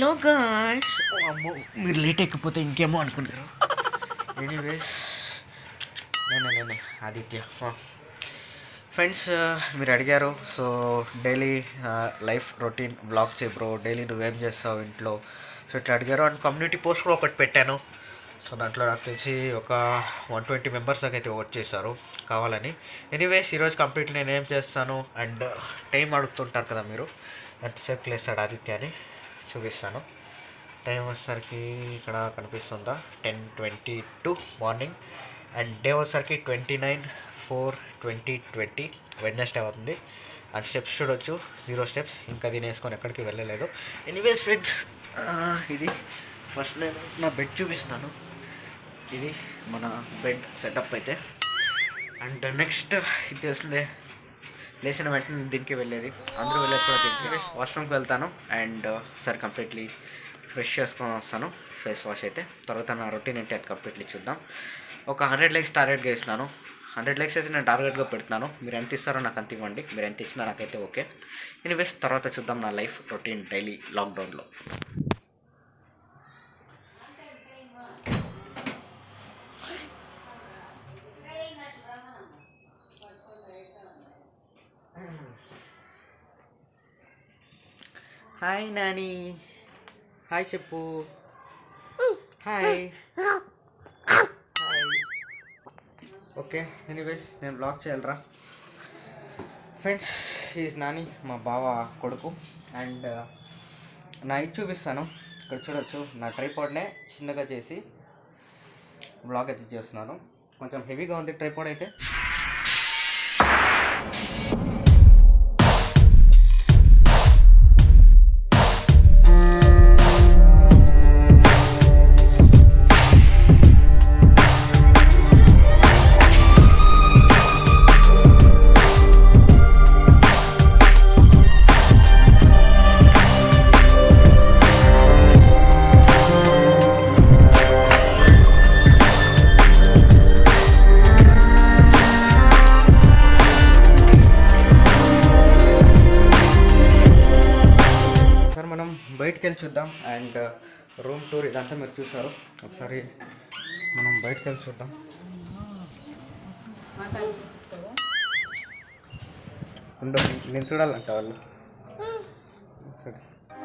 Hello guys అమ్మో మీరు late ఎక్కిపోతే ఇంకేమో అనుకున్నారు ఎనీవేస్ నేనే నేనే ఆదిత్య ఫ్రెండ్స్ మీరు అడిగారు so daily life routine vlog చేయి బ్రో డైలీ నువ్వేం చేస్తావు ఇంట్లో సో ఇట్లా అడిగారు అండ్ కమ్యూనిటీ పోస్ట్ కూడా ఒకటి పెట్టాను సో దాంట్లో నాకు తెలిసి ఒక వన్ ట్వంటీ మెంబర్స్ దాకా అయితే ఓట్ చేశారు కావాలని ఎనీవేస్ ఈరోజు కంప్లీట్ నేను ఏం చేస్తాను అండ్ టైం అడుగుతుంటారు కదా మీరు ఎంతసేపు లేస్తాడు ఆదిత్య అని చూపిస్తాను టైం వచ్చేసరికి ఇక్కడ కనిపిస్తుందా ten twenty two morning and day వచ్చేసరికి twenty nine four twenty twenty Wednesday అవుతుంది అండ్ స్టెప్స్ చూడొచ్చు జీరో స్టెప్స్ ఇంకా తినేసుకొని ఎక్కడికి వెళ్ళలేదు ఎనీవేస్ ఫ్రెండ్స్ ఇది ఫస్ట్ నేను నా బెడ్ చూపిస్తాను ఇది మన బెడ్ సెటప్ అయితే అండ్ నెక్స్ట్ ఇది తెలిసిందే లేచిన వెంటనే దీనికి వెళ్ళేది అందరూ వెళ్ళేది కూడా దీనికి వాష్రూమ్కి వెళ్తాను అండ్ సరే కంప్లీట్లీ ఫ్రెష్ చేసుకొని వస్తాను ఫేస్ వాష్ అయితే తర్వాత నా రొటీన్ ఏంటి అది కంప్లీట్లీ చూద్దాం ఒక హండ్రెడ్ లైక్స్ టార్గెట్గా ఇస్తున్నాను హండ్రెడ్ లైక్స్ అయితే నేను టార్గెట్గా పెడుతున్నాను మీరు ఎంత ఇస్తారో నాకు అంత ఇవ్వండి మీరు ఎంత ఇచ్చినా నాకైతే ఓకే ఎనీవేస్ తర్వాత చూద్దాం నా లైఫ్ రొటీన్ డైలీ లాక్డౌన్లో హాయ్ నాని హాయ్ చెప్పు హాయ్ హాయ్ ఓకే ఎనీవేస్ నేను బ్లాగ్ చేయాలరా ఫ్రెండ్స్ ఈజ్ నాని మా బావ కొడుకు అండ్ నా ఇది చూపిస్తాను ఇక్కడ చూడొచ్చు నా ట్రైపాడ్నే చిన్నగా చేసి బ్లాగ్ అయితే చేస్తున్నాను కొంచెం హెవీగా ఉంది ట్రైపాడ్ అయితే ఒకసారి మనం బయటికి వెళ్ళి చూద్దాం అండ్ రూమ్ టూర్ ఇదంతా మీరు చూసారు ఒకసారి మనం బయటికి వెళ్ళి చూద్దాం ఉండు నేను చూడాలంట వాళ్ళు సరే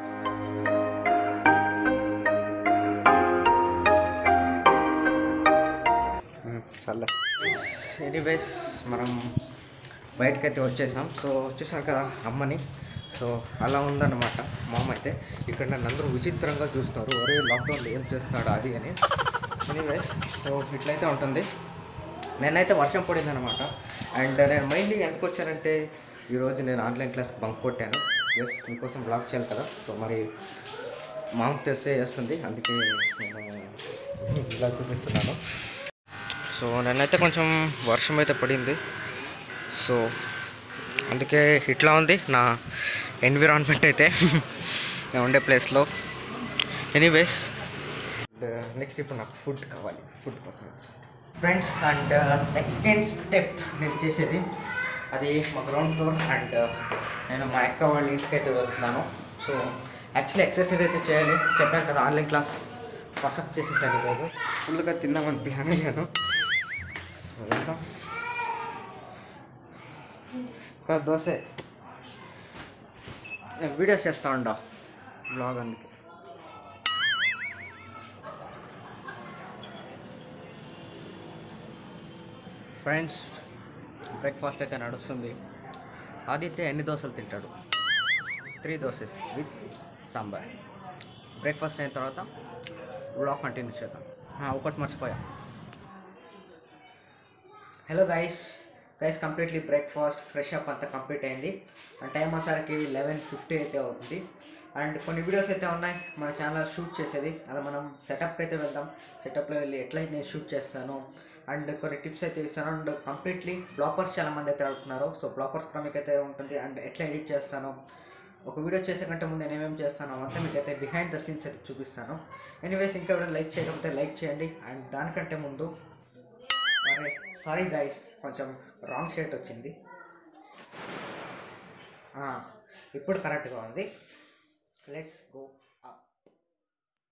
చల్ల ఎనీవేస్ మనం బయటకైతే వచ్చేసాం సో చూసాం కదా అమ్మని సో అలా ఉందన్నమాట మామ అయితే ఇక్కడ నన్ను అందరూ విచిత్రంగా చూస్తున్నారు ఒరే లాక్డౌన్లో ఏం చేస్తున్నాడు అది అని ఎనీవేస్ సో ఇట్లయితే ఉంటుంది నేనైతే వర్షం పడింది అనమాట అండ్ నేను మైండ్లీ ఎందుకు వచ్చానంటే ఈరోజు నేను ఆన్లైన్ క్లాస్కి బంక్ కొట్టాను ఎస్ మీకోసం బ్లాగ్ చేయాలి కదా సో మరి మామ తెస్తే చేస్తుంది అందుకే నేను ఇలా చూపిస్తున్నాను సో నేనైతే కొంచెం వర్షం అయితే పడింది సో అందుకే ఇట్లా ఉంది నా ఎన్విరాన్మెంట్ అయితే నేను ఉండే ప్లేస్లో ఎనీవేస్ నెక్స్ట్ ఇప్పుడు నాకు ఫుడ్ కావాలి ఫుడ్ కోసం ఫ్రెండ్స్ అండ్ సెకండ్ స్టెప్ నేను చేసేది అది మా గ్రౌండ్ ఫ్లోర్ అండ్ నేను మా అక్క వాళ్ళ ఇంటికి అయితే వెళ్తున్నాను సో యాక్చువల్లీ ఎక్సర్సైజ్ అయితే చేయాలి చెప్పాను కదా ఆన్లైన్ క్లాస్ ఫస్ట్ చేసేసాను ఈరోజు ఫుల్గా తిందామని ప్లాన్ అయ్యాను సో వెళ్దాం ఒక దోశ నేను వీడియోస్ చేస్తా ఉండా బ్లాగ్ అందుకే ఫ్రెండ్స్ బ్రేక్ఫాస్ట్ అయితే నడుస్తుంది ఆదిత్య ఎన్ని దోశలు తింటాడు three dosas with sambar breakfast అయిన తర్వాత బ్లాగ్ కంటిన్యూ చేద్దాం ఆ, ఒకటి మర్చిపోయా hello guys guys completely breakfast fresh up అంతా కంప్లీట్ అయింది అండ్ టైం వచ్చేసరికి లెవెన్ ఫిఫ్టీ అయితే అవుతుంది అండ్ కొన్ని వీడియోస్ అయితే ఉన్నాయి మన ఛానల్ షూట్ చేసేది అలా మనం సెటప్కి అయితే వెళ్దాం సెటప్లో వెళ్ళి ఎట్లా నేను షూట్ చేస్తాను అండ్ కొన్ని టిప్స్ అయితే ఇస్తాను అండ్ కంప్లీట్లీ బ్లాపర్స్ చాలా మంది అయితే అడుగుతున్నారు సో బ్లాపర్స్ కూడా మీకు అయితే ఉంటుంది అండ్ ఎట్లా ఎడిట్ చేస్తాను ఒక వీడియో చేసే కంటే ముందు నేను ఏమేమి చేస్తాను అంతా మీకు అయితే బిహైండ్ ద సీన్స్ అయితే చూపిస్తాను ఎనీవేస్ ఇంకా ఎవరైనా లైక్ చేయకపోతే లైక్ చేయండి అండ్ దానికంటే ముందు అరే సారీ గైస్ కొంచెం రాంగ్ షర్ట్ వచ్చింది ఆ, ఇప్పుడు కరెక్ట్గా ఉంది let's go up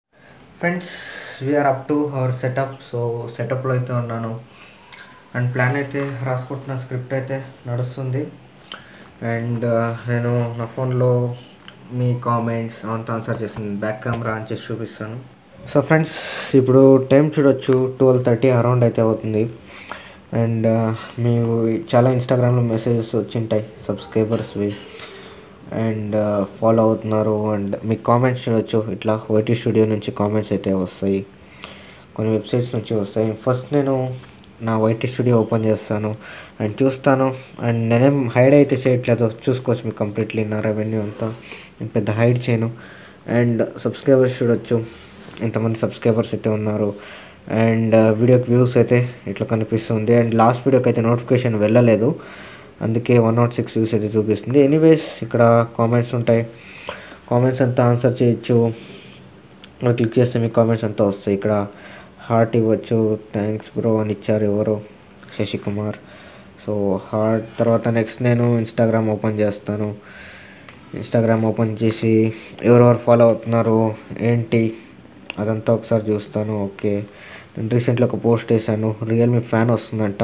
friends we are up to our setup so సెటప్లో అయితే ఉన్నాను అండ్ ప్లాన్ అయితే రాసుకుంటున్న స్క్రిప్ట్ అయితే నడుస్తుంది అండ్ నేను నా ఫోన్లో మీ కామెంట్స్ అంతా ఆన్సర్ చేసింది బ్యాక్ కెమెరా ఆన్ చేసి చూపిస్తాను సో ఫ్రెండ్స్ ఇప్పుడు టైం చూడొచ్చు ట్వెల్వ్ థర్టీ అరౌండ్ అయితే అవుతుంది అండ్ మీరు చాలా ఇన్స్టాగ్రామ్లో మెసేజెస్ వచ్చింటాయి సబ్స్క్రైబర్స్వి అండ్ ఫాలో అవుతున్నారు అండ్ మీకు కామెంట్స్ చూడొచ్చు ఇట్లా వైటీ స్టూడియో నుంచి కామెంట్స్ అయితే వస్తాయి కొన్ని వెబ్సైట్స్ నుంచి వస్తాయి ఫస్ట్ నేను నా వైటీ స్టూడియో ఓపెన్ చేస్తాను అండ్ చూస్తాను అండ్ నేనేం హైడ్ అయితే చేయట్లేదు చూసుకోవచ్చు మీకు కంప్లీట్లీ నా రెవెన్యూ అంతా నేను పెద్ద హైడ్ చేయను అండ్ సబ్స్క్రైబర్స్ చూడొచ్చు ఎంతమంది సబ్స్క్రైబర్స్ అయితే ఉన్నారు అండ్ వీడియోకి వ్యూస్ అయితే ఇట్లా కనిపిస్తుంది అండ్ లాస్ట్ వీడియోకి అయితే నోటిఫికేషన్ వెళ్ళలేదు అందుకే వన్ నాట్ సిక్స్ వ్యూస్ అయితే చూపిస్తుంది ఎనీవేస్ ఇక్కడ కామెంట్స్ ఉంటాయి కామెంట్స్ అంతా ఆన్సర్ చేయొచ్చు ఇక్కడ క్లిక్ చేస్తే మీకు కామెంట్స్ అంతా వస్తాయి ఇక్కడ హార్ట్ ఇవ్వచ్చు థ్యాంక్స్ బ్రో అని ఇచ్చారు ఎవరు శశికుమార్ సో హార్ట్ తర్వాత నెక్స్ట్ నేను ఇన్స్టాగ్రామ్ ఓపెన్ చేస్తాను ఇన్స్టాగ్రామ్ ఓపెన్ చేసి ఎవరెవరు ఫాలో అవుతున్నారు ఏంటి అదంతా ఒకసారి చూస్తాను ఓకే నేను రీసెంట్గా ఒక పోస్ట్ వేసాను రియల్మీ ఫ్యాన్ వస్తుందంట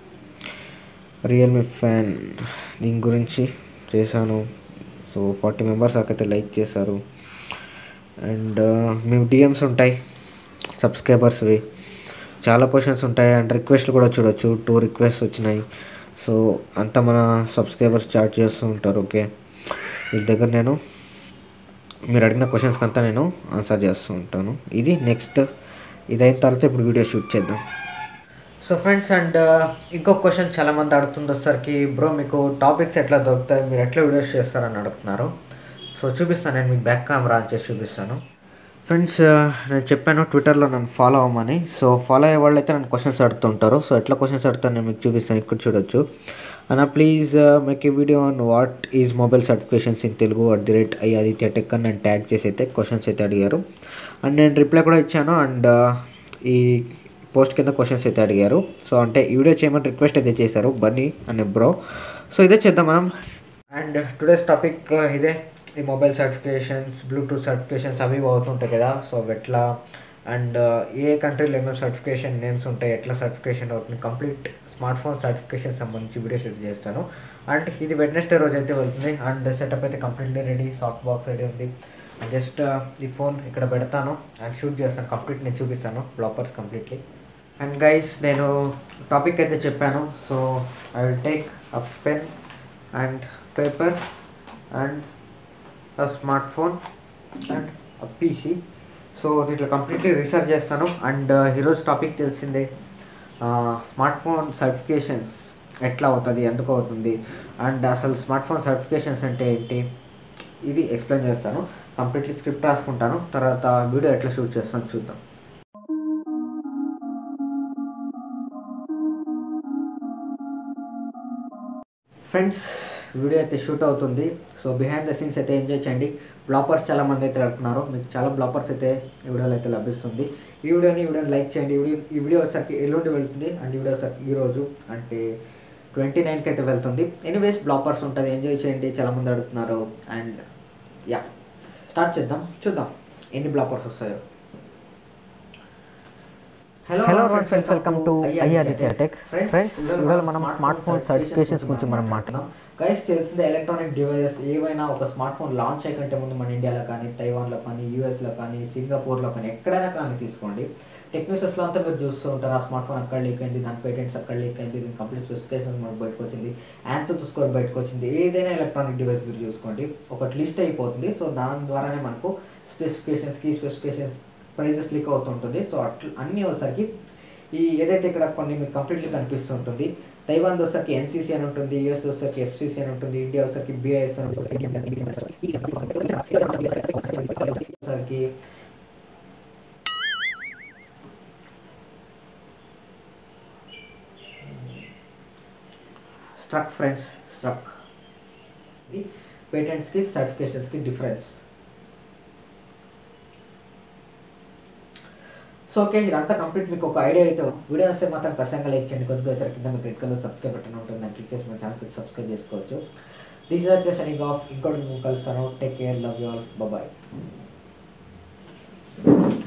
రియల్మీ ఫ్యాన్ దీని గురించి చేశాను సో ఫార్టీ మెంబర్స్ అయితే లైక్ చేశారు అండ్ మేము డిఎమ్స్ ఉంటాయి సబ్స్క్రైబర్స్వి చాలా క్వశ్చన్స్ ఉంటాయి అండ్ రిక్వెస్ట్లు కూడా చూడొచ్చు టూ రిక్వెస్ట్ వచ్చినాయి సో అంతా మన సబ్స్క్రైబర్స్ చాట్ చేస్తూ ఉంటారు ఓకే వీళ్ళ దగ్గర నేను మీరు అడిగిన క్వశ్చన్స్కి అంతా నేను ఆన్సర్ చేస్తూ ఉంటాను ఇది నెక్స్ట్ ఇది అయిన తర్వాత ఇప్పుడు వీడియో షూట్ చేద్దాం సో ఫ్రెండ్స్ అండ్ ఇంకో క్వశ్చన్ చాలామంది అడుగుతుంది వచ్చేసరికి బ్రో మీకు టాపిక్స్ ఎట్లా దొరుకుతాయి మీరు ఎట్లా వీడియోస్ చేస్తారని అడుగుతున్నారు సో చూపిస్తాను నేను మీకు బ్యాక్ కెమెరా ఆన్ చేసి చూపిస్తాను ఫ్రెండ్స్ నేను చెప్పాను ట్విట్టర్లో నన్ను ఫాలో అవ్వమని సో ఫాలో అయ్యే వాళ్ళు అయితే నన్ను క్వశ్చన్స్ అడుగుతుంటారు సో ఎట్లా క్వశ్చన్స్ అడుగుతాను నేను మీకు చూపిస్తాను ఇక్కడ చూడొచ్చు అన్న please make a video on what is mobile certifications in Telugu at the rate I Aditya tech అని నేను ట్యాగ్ చేసి అయితే క్వశ్చన్స్ అయితే అడిగారు అండ్ నేను రిప్లై కూడా ఇచ్చాను అండ్ ఈ పోస్ట్ కింద క్వశ్చన్స్ అయితే అడిగారు సో అంటే ఈ వీడియో చేయమని రిక్వెస్ట్ అయితే చేశారు బన్నీ అనే బ్రో సో ఇదే చేద్దాం మనం అండ్ టుడేస్ టాపిక్ ఇదే ఈ మొబైల్ సర్టిఫికేషన్స్ బ్లూటూత్ సర్టిఫికేషన్స్ అవి ఇవి అవుతుంటాయి కదా సో అవి ఎట్లా అండ్ ఏ కంట్రీలో ఏమేమి సర్టిఫికేషన్ నేమ్స్ ఉంటాయి ఎట్లా సర్టిఫికేషన్ అవుతుంది కంప్లీట్ స్మార్ట్ ఫోన్ సర్టిఫికేషన్ సంబంధించి వీడియోస్ అయితే చేస్తాను అండ్ ఇది వెడ్నెస్డే రోజు అయితే వెళ్తుంది అండ్ సెటప్ అయితే completely ready soft box ready ఉంది జస్ట్ ఈ ఫోన్ ఇక్కడ పెడతాను అండ్ షూట్ చేస్తాను కంప్లీట్ నేను చూపిస్తాను బ్లాపర్స్ కంప్లీట్లీ అండ్ గైస్ నేను టాపిక్ అయితే చెప్పాను so I will take a pen and paper and a smart phone and a PC so దీంట్లో కంప్లీట్లీ రీసెర్చ్ చేస్తాను అండ్ ఈరోజు టాపిక్ తెలిసిందే స్మార్ట్ ఫోన్ సర్టిఫికేషన్స్ ఎట్లా అవుతుంది ఎందుకు అవుతుంది అండ్ అసలు స్మార్ట్ ఫోన్ సర్టిఫికేషన్స్ అంటే ఏంటి ఇది ఎక్స్ప్లెయిన్ చేస్తాను కంప్లీట్లీ స్క్రిప్ట్ రాసుకుంటాను తర్వాత వీడియో ఎట్లా షూట్ చేస్తాను చూద్దాం ఫ్రెండ్స్ వీడియో అయితే షూట్ అవుతుంది సో బిహైండ్ ద సీన్స్ అయితే ఎంజాయ్ చేయండి బ్లాపర్స్ చాలా మంది అయితే అడుగుతున్నారు మీకు చాలా బ్లాపర్స్ అయితే ఈ వీడియోలో అయితే లభిస్తుంది ఈ వీడియోని ఈ వీడియోని లైక్ చేయండి ఈ వీడియో ఈ వీడియో వచ్చరికి ఎల్లుండి వెళ్తుంది అండ్ ఈ వీడియో వచ్చరికి ఈరోజు అంటే ట్వంటీ నైన్కి అయితే వెళ్తుంది ఎనీవేస్ బ్లాపర్స్ ఉంటుంది ఎంజాయ్ చేయండి చాలా మంది అడుగుతున్నారు అండ్ యా స్టార్ట్ చేద్దాం చూద్దాం ఎన్ని బ్లాపర్స్ వస్తాయో hello friends welcome to I Aditya tech friends ఇవాళ మనం స్మార్ట్ ఫోన్ సర్టిఫికేషన్స్ గురించి మనం మాట్లాడుతున్నాం గైస్ తెలిసిందే ఎలక్ట్రానిక్ డివైజెస్ ఏవైనా ఒక స్మార్ట్ ఫోన్ లాంచ్ అయ్యకంటే ముందు మన ఇండియాలో కానీ తైవాన్లో కానీ యూఎస్లో కానీ సింగపూర్లో కానీ ఎక్కడైనా కానీ తీసుకోండి టెక్నీషియన్స్లో అంతా మీరు చూస్తూ ఉంటారు ఆ స్మార్ట్ ఫోన్ అక్కడ లీక్ అయింది దాని పేటెంట్స్ అక్కడ లీక్ అయింది దీని కంప్లీట్ స్పెసిఫికేషన్ మనకు బయటకు వచ్చింది యాంతో స్కోర్ బయటకు వచ్చింది ఏదైనా ఎలక్ట్రానిక్ డివైస్ మీరు చూసుకోండి ఒకటి లిస్ట్ అయిపోతుంది సో దాని ద్వారానే మనకు specifications key specifications prices leak అవుతుంటుంది సో అట్లా అన్నీ వచ్చేసరికి ఈ ఏదైతే ఇక్కడ కొన్ని మీకు కంప్లీట్లీ కనిపిస్తుంటుంది తైవాన్ వచ్చేసరికి ఎన్సీసీ అని ఉంటుంది యూఎస్ వచ్చేసరికి ఎఫ్సీసీ అని ఉంటుంది ఇండియా వచ్చేసరికి బిఐఎస్ అని వచ్చేసరికి స్ట్రక్ ఫ్రెండ్స్ స్ట్రక్ ఇది పేటెంట్స్కి సర్టిఫికేషన్స్కి డిఫరెన్స్ సో ఓకే ఇదంతా కంప్లీట్ మీకు ఒక ఐడియా అయితే వీడియో వస్తే మాత్రం ఖచ్చితంగా లైక్ చేయండి కొద్దిగా వచ్చారు కింద మీకు రెడ్ కలర్ సబ్స్క్రైబ్ బటన్ ఉంటుంది దాన్ని క్లిక్ చేసి మా ఛానల్కి సబ్స్క్రైబ్ చేసుకోవచ్చు దిస్ ఇస్ వచ్చేసి సనింగ్ ఆఫ్ ఇంకోటి కలుస్తాను take care love you all bye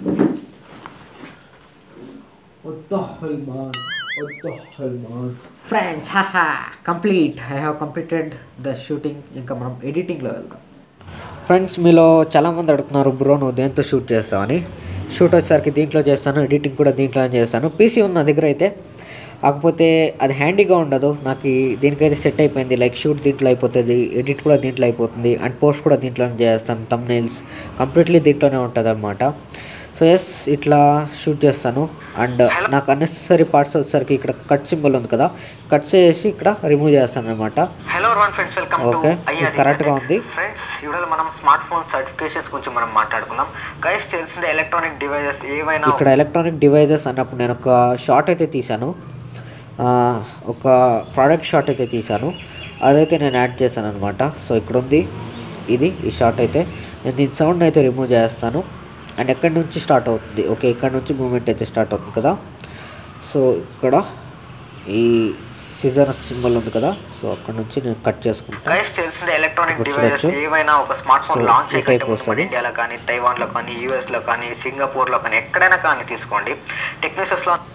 What the hell, man? What the hell, man? Friends, haha, complete. I have completed the shooting. ఇంకా మనం ఎడిటింగ్లో వెళ్దాం ఫ్రెండ్స్ మీలో చాలామంది అడుగుతున్నారు బ్రో నువ్వు దేంతో షూట్ చేస్తావని షూట్ వచ్చేసరికి దీంట్లో చేస్తాను ఎడిటింగ్ కూడా దీంట్లో చేస్తాను పీసీ ఉంది నా దగ్గర అయితే కాకపోతే అది హ్యాండీగా ఉండదు నాకు ఈ- దీనికైతే సెట్ అయిపోయింది లైక్ షూట్ దీంట్లో అయిపోతుంది ఎడిట్ కూడా దీంట్లో అయిపోతుంది అండ్ పోస్ట్ కూడా దీంట్లోనే చేస్తాను తమ్ నెయిల్స్ కంప్లీట్లీ దీంట్లోనే ఉంటుంది అనమాట సో ఎస్ ఇట్లా షూట్ చేస్తాను అండ్ నాకు అన్నెసరీ పార్ట్స్ వచ్చేసరికి ఇక్కడ కట్ సింబల్ ఉంది కదా కట్ చేసి ఇక్కడ రిమూవ్ చేస్తాను అనమాట hello one friends welcome okay ఇది కరెక్ట్గా ఉంది ఫ్రెండ్స్ ఇవాళ మనం స్మార్ట్ ఫోన్ సర్టిఫికేషన్స్ గురించి మనం మాట్లాడుకుందాం గైస్ తెలిసిందే ఎలక్ట్రానిక్ డివైజెస్ ఏవైనా ఇక్కడ ఎలక్ట్రానిక్ డివైజెస్ అన్నప్పుడు నేను ఒక షార్ట్ అయితే తీశాను ఆ, ఒక ప్రోడక్ట్ షార్ట్ అయితే తీశాను అదైతే నేను యాడ్ చేశాను అనమాట సో ఇక్కడ ఉంది ఇది ఈ షార్ట్ అయితే నేను దీని సౌండ్ అయితే రిమూవ్ చేస్తాను అండ్ ఎక్కడి నుంచి స్టార్ట్ అవుతుంది ఓకే ఇక్కడ నుంచి మూమెంట్ అయితే స్టార్ట్ అవుతుంది కదా సో ఇక్కడ ఈ సిజర్ సింబల్ ఉంది కదా సో అక్కడ నుంచి నేను కట్ చేసుకుంటాను గైస్ తెలిసిందే ఎలక్ట్రానిక్ ఇప్పుడు డివైజెస్ చూడొచ్చు. ఏవైనా ఒక స్మార్ట్ ఫోన్ So, లాంచ్ ఈ అయ్యే type ముందు మన వస్తది. ఇండియాలో కానీ తైవాన్ లో కానీ యూఎస్ లో కానీ సింగపూర్ లో కానీ ఎక్కడైనా కానీ తీసుకోండి టెక్నిసెస్ లో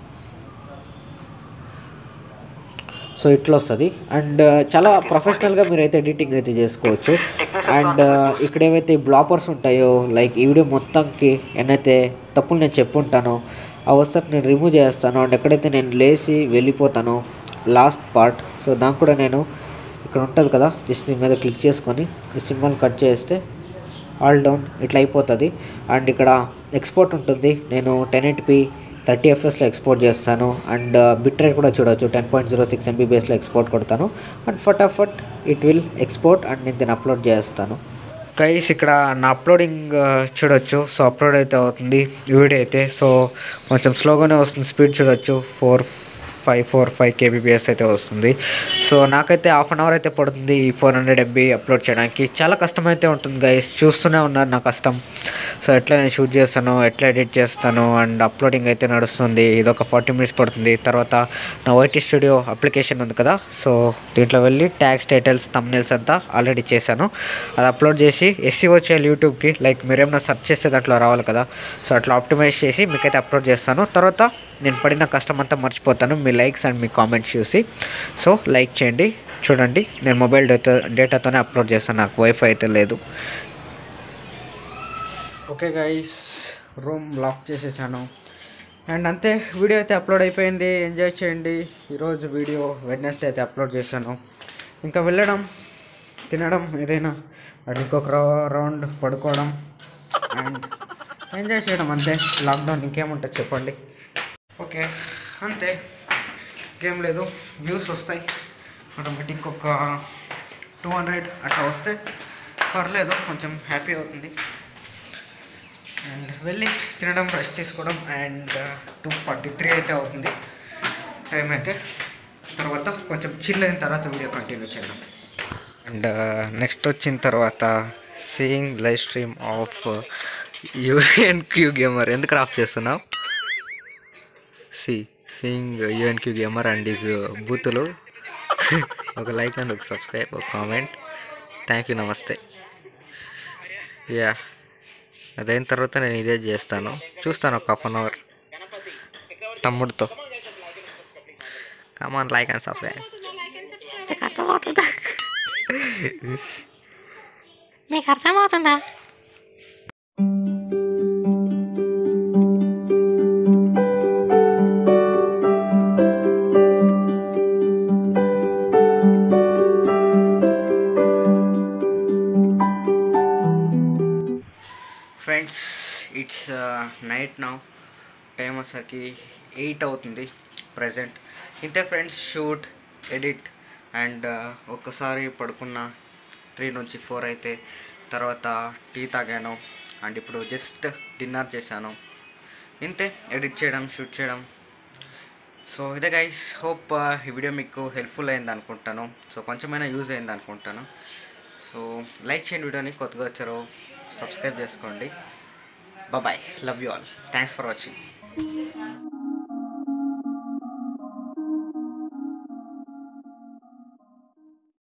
సో ఇట్లా వస్తుంది అండ్ చాలా ప్రొఫెషనల్గా మీరు అయితే ఎడిటింగ్ అయితే చేసుకోవచ్చు టెక్నిసెస్ అండ్ ఇక్కడ ఏవైతే బ్లాపర్స్ ఉంటాయో లైక్ ఈ వీడియో మొత్తంకి ఏనైతే తప్పులు నేను చెప్పుంటానో ఆ వస్తే నేను రిమూవ్ చేస్తాను అండ్ ఎక్కడైతే నేను లేచి వెళ్ళిపోతానో లాస్ట్ పార్ట్ సో దానికి కూడా నేను ఇక్కడ ఉంటుంది కదా జస్ట్ దీని మీద క్లిక్ చేసుకొని ఈ సింబల్ కట్ చేస్తే ఆల్ డౌన్ ఇట్లా అయిపోతుంది అండ్ ఇక్కడ ఎక్స్పోర్ట్ ఉంటుంది నేను టెన్ ఎయిట్పి థర్టీ ఎఫ్ఎస్లో ఎక్స్పోర్ట్ చేస్తాను అండ్ బిట్ రేట్ కూడా చూడవచ్చు టెన్ పాయింట్ జీరో సిక్స్ ఎంబీబీఎస్లో ఎక్స్పోర్ట్ కొడతాను అండ్ ఫటాఫట్ ఇట్ విల్ ఎక్స్పోర్ట్ అండ్ నేను దీన్ని అప్లోడ్ చేస్తాను గైస్ ఇక్కడ నా అప్లోడింగ్ చూడొచ్చు సో అప్లోడ్ అయితే అవుతుంది వీడియో అయితే సో కొంచెం స్లోగానే వస్తుంది స్పీడ్ చూడొచ్చు four five four five KBPS అయితే వస్తుంది సో నాకైతే హాఫ్ అన్ అవర్ అయితే పడుతుంది ఈ ఫోర్ హండ్రెడ్ ఎంబీ అప్లోడ్ చేయడానికి చాలా కష్టం అయితే ఉంటుంది గైస్ చూస్తూనే ఉన్నారు నా కష్టం సో ఎట్లా నేను షూట్ చేస్తాను ఎట్లా ఎడిట్ చేస్తాను అండ్ అప్లోడింగ్ అయితే నడుస్తుంది ఇది ఒక ఫార్టీ మినిట్స్ పడుతుంది తర్వాత నా వైటీ స్టూడియో అప్లికేషన్ ఉంది కదా సో దీంట్లో వెళ్ళి ట్యాక్స్ టైటిల్స్ తమ్నేల్స్ అంతా ఆల్రెడీ చేశాను అది అప్లోడ్ చేసి ఎస్సీఓ చేయాలి యూట్యూబ్కి లైక్ మీరేమైనా సెర్చ్ చేస్తే దాంట్లో రావాలి కదా సో అట్లా ఆప్టిమైజ్ చేసి మీకైతే అప్లోడ్ చేస్తాను తర్వాత నేను పడిన కష్టం అంతా మర్చిపోతాను మీ లైక్స్ అండ్ మీ కామెంట్స్ చూసి సో లైక్ చేయండి చూడండి నేను మొబైల్ డేటా డేటాతోనే అప్లోడ్ చేస్తాను నాకు వైఫై అయితే లేదు ఓకే గైస్ రూమ్ లాక్ చేసేసాను అండ్ అంతే వీడియో అయితే అప్లోడ్ అయిపోయింది ఎంజాయ్ చేయండి ఈరోజు వీడియో వెడ్నెస్డే అయితే అప్లోడ్ చేశాను ఇంకా వెళ్ళడం తినడం ఏదైనా అటు ఇంకొక రౌ- రౌండ్ పడుకోవడం అండ్ ఎంజాయ్ చేయడం అంతే లాక్డౌన్ ఇంకేముంటుంది చెప్పండి ఓకే అంతే ఇంకేం లేదు వ్యూస్ వస్తాయి ఆటోమేటిక్ ఒక టూ హండ్రెడ్ అట్లా వస్తే పర్లేదు కొంచెం హ్యాపీ అవుతుంది అండ్ వెళ్ళి తినడం రెస్ట్ తీసుకోవడం అండ్ టూ ఫార్టీ త్రీ అయితే అవుతుంది టైం అయితే తర్వాత కొంచెం చిల్ అయిన తర్వాత వీడియో కంటిన్యూ చేయడం అండ్ నెక్స్ట్ వచ్చిన తర్వాత seeing live stream of UN Q gamer ఎందుకు ఆఫ్ చేస్తున్నావు see seeing UN Q gamer and is బూతులు ఒక లైక్ అండ్ ఒక సబ్స్క్రైబ్ ఒక కామెంట్ థ్యాంక్ యూ నమస్తే యా అదైన తర్వాత నేను ఇదే చేస్తాను చూస్తాను ఒక హాఫ్ అన్ అవర్ తమ్ముడితో కమాన్ లైక్ అండ్ సబ్స్క్రైబ్ నీకు అర్థమవుతుందా నీకు అర్థమవుతుందా friends it's night now time వచ్చేసరికి ఎయిట్ అవుతుంది ప్రజెంట్ ఇంతే ఫ్రెండ్స్ షూట్ ఎడిట్ అండ్ ఒక్కసారి పడుకున్న త్రీ నుంచి ఫోర్ అయితే తర్వాత టీ తాగాను అండ్ ఇప్పుడు జస్ట్ డిన్నర్ చేశాను ఇంతే ఎడిట్ చేయడం షూట్ చేయడం సో ఇదే గైస్ హోప్ ఈ వీడియో మీకు హెల్ప్ఫుల్ అయింది అనుకుంటాను సో కొంచెమైనా యూజ్ అయింది అనుకుంటాను సో లైక్ చేయండి వీడియోని కొత్తగా వచ్చారో సబ్స్క్రైబ్ చేసుకోండి bye love you all thanks for watching